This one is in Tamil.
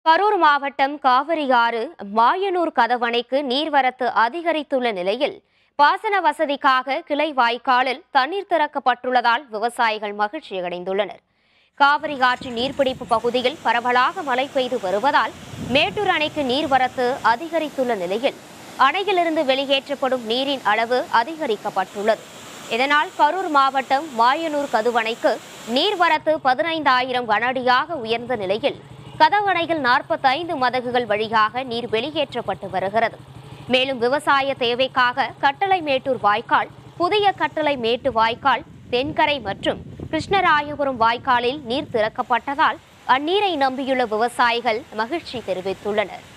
கரூர் மாவட்டம் காவிரியாறு மாயனூர் கதவணைக்கு நீர்வரத்து அதிகரித்துள்ள நிலையில் பாசன வசதிக்காக கிளை வாய்க்காலில் தண்ணீர் திறக்கப்பட்டுள்ளதால் விவசாயிகள் மகிழ்ச்சியடைந்துள்ளனர் காவிரி ஆற்றின் நீர்பிடிப்பு பகுதியில் பரவலாக மழை பெய்து வருவதால் மேட்டூர் அணைக்கு நீர்வரத்து அதிகரித்துள்ள நிலையில் அணையிலிருந்து வெளியேற்றப்படும் நீரின் அளவு அதிகரிக்கப்பட்டுள்ளது இதனால் கரூர் மாவட்டம் மாயனூர் கதுவணைக்கு நீர்வரத்து பதினைந்தாயிரம் கனஅடியாக உயர்ந்த நிலையில் கதவணையில் நாற்பத்தைந்து மதகுகள் வழியாக நீர் வெளியேற்றப்பட்டு வருகிறது மேலும் விவசாய தேவைக்காக கட்டளை மேட்டூர் வாய்க்கால் புதிய கட்டளை மேட்டு வாய்க்கால் தென்கரை மற்றும் கிருஷ்ணராயபுரம் வாய்க்காலில் நீர் திறக்கப்பட்டதால் அந்நீரை நம்பியுள்ள விவசாயிகள் மகிழ்ச்சி தெரிவித்துள்ளனர்